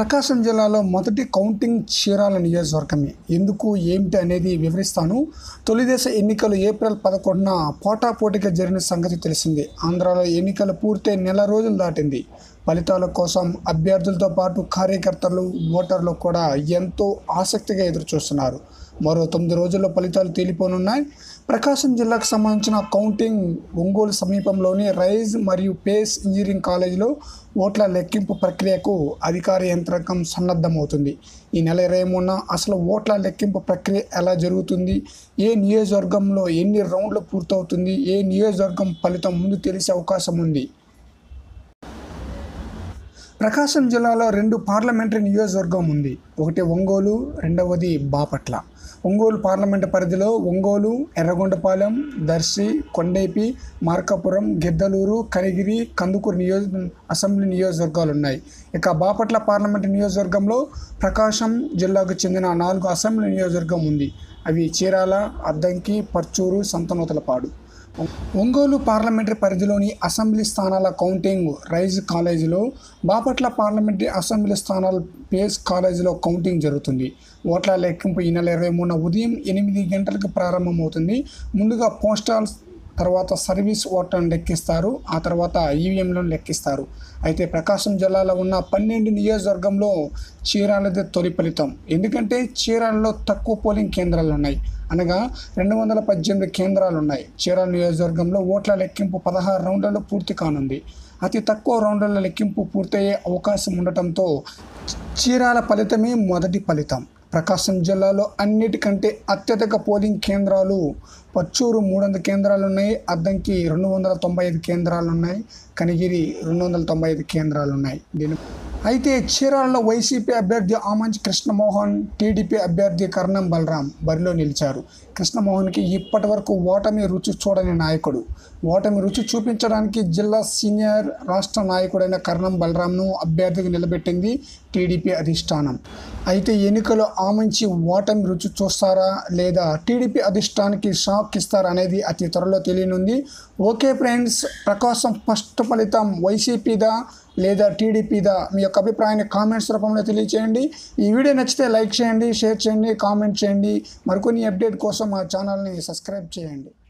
ప్రకాశం జిల్లాలో మొదటి కౌంటింగ్ చీరాల నియోజకవర్గమే ఎందుకు ఏమిటి అనేది వివరిస్తాను తొలిదశ ఎన్నికలు ఏప్రిల్ పదకొండున పోటాపోటీగా జరిగిన సంగతి తెలిసిందే ఆంధ్రాలో ఎన్నికలు పూర్తయి నెల రోజులు దాటింది ఫలితాల కోసం అభ్యర్థులతో పాటు కార్యకర్తలు ఓటర్లు కూడా ఎంతో ఆసక్తిగా ఎదురుచూస్తున్నారు మరో తొమ్మిది రోజుల్లో ఫలితాలు తేలిపోనున్నాయి ప్రకాశం జిల్లాకు సంబంధించిన కౌంటింగ్ ఒంగోలు సమీపంలోని రైజ్ మరియు పేస్ ఇంజనీరింగ్ కాలేజీలో ఓట్ల లెక్కింపు ప్రక్రియకు అధికార యంత్రాంగం సన్నద్ధమవుతుంది ఈ నెల ఇరవై మూడున అసలు ఓట్ల లెక్కింపు ప్రక్రియ ఎలా జరుగుతుంది ఏ నియోజకవర్గంలో ఎన్ని రౌండ్లు పూర్తవుతుంది ఏ నియోజకవర్గం ఫలితం ముందు తెలిసే అవకాశం ఉంది ప్రకాశం జిల్లాలో రెండు పార్లమెంటరీ నియోజకవర్గం ఉంది ఒకటి ఒంగోలు రెండవది బాపట్ల ఒంగోలు పార్లమెంటు పరిధిలో ఒంగోలు ఎర్రగొండపాలెం దర్శి కొండేపి మార్కాపురం గిద్దలూరు కనిగిరి కందుకూరు నియోజక అసెంబ్లీ నియోజకవర్గాలు ఉన్నాయి ఇక బాపట్ల పార్లమెంటు నియోజకవర్గంలో ప్రకాశం జిల్లాకు చెందిన నాలుగు అసెంబ్లీ నియోజకవర్గం ఉంది అవి చీరాల అద్దంకి పర్చూరు సంతనూతలపాడు ఒంగోలు పార్లమెంటరీ పరిధిలోని అసెంబ్లీ స్థానాల కౌంటింగ్ రైజ్ కాలేజీలో బాపట్ల పార్లమెంటరీ అసెంబ్లీ స్థానాల పేస్ కాలేజీలో కౌంటింగ్ జరుగుతుంది ఓట్ల లెక్కింపు ఈ నెల ఇరవై మూడున ఉదయం ఎనిమిది గంటలకు ప్రారంభమవుతుంది ముందుగా పోస్టల్ తర్వాత సర్వీస్ ఓట్లను లెక్కిస్తారు ఆ తర్వాత ఈవీఎంలను లెక్కిస్తారు అయితే ప్రకాశం జిల్లాలో ఉన్న పన్నెండు నియోజకవర్గంలో చీరాలదే తొలి ఫలితం ఎందుకంటే చీరాలలో తక్కువ పోలింగ్ కేంద్రాలు ఉన్నాయి అనగా రెండు వందల పద్దెనిమిది కేంద్రాలు ఉన్నాయి చీరాల నియోజకవర్గంలో ఓట్ల లెక్కింపు పదహారు రౌండ్లలో పూర్తి కానుంది అతి తక్కువ రౌండ్ల లెక్కింపు పూర్తయ్యే అవకాశం ఉండటంతో చీరాల ఫలితమే మొదటి ఫలితం ప్రకాశం జిల్లాలో అన్నిటికంటే అత్యధిక పోలింగ్ కేంద్రాలు పచ్చూరు మూడు వందల కేంద్రాలు ఉన్నాయి అద్దంకి రెండు వందల తొంభై ఐదు కేంద్రాలు ఉన్నాయి కనిగిరి రెండు వందల తొంభై ఐదు కేంద్రాలు ఉన్నాయి దీని అయితే చీరాలలో వైసీపీ అభ్యర్థి ఆమంచి కృష్ణమోహన్ టీడీపీ అభ్యర్థి కర్ణం బలరాం బరిలో నిలిచారు కృష్ణమోహన్కి ఇప్పటి వరకు ఓటమి రుచి చూడని నాయకుడు ఓటమి రుచి చూపించడానికి జిల్లా సీనియర్ రాష్ట్ర నాయకుడైన కర్ణం బలరాంను అభ్యర్థిగా నిలబెట్టింది టీడీపీ అధిష్టానం అయితే ఎన్నికలు ఆమంచి ఓటమి రుచి చూస్తారా లేదా టీడీపీ అధిష్టానానికి షాక్ ఇస్తారా అనేది అతి త్వరలో తెలియనుంది ఓకే ఫ్రెండ్స్ ప్రకాశం ఫస్ట్ ఫలితం వైసీపీదా లేదా టీడీపీదా మీ యొక్క అభిప్రాయాన్ని కామెంట్స్ రూపంలో తెలియచేయండి ఈ వీడియో నచ్చితే లైక్ చేయండి షేర్ చేయండి కామెంట్ చేయండి మరికొన్ని అప్డేట్ కోసం మా ఛానల్ని సబ్స్క్రైబ్ చేయండి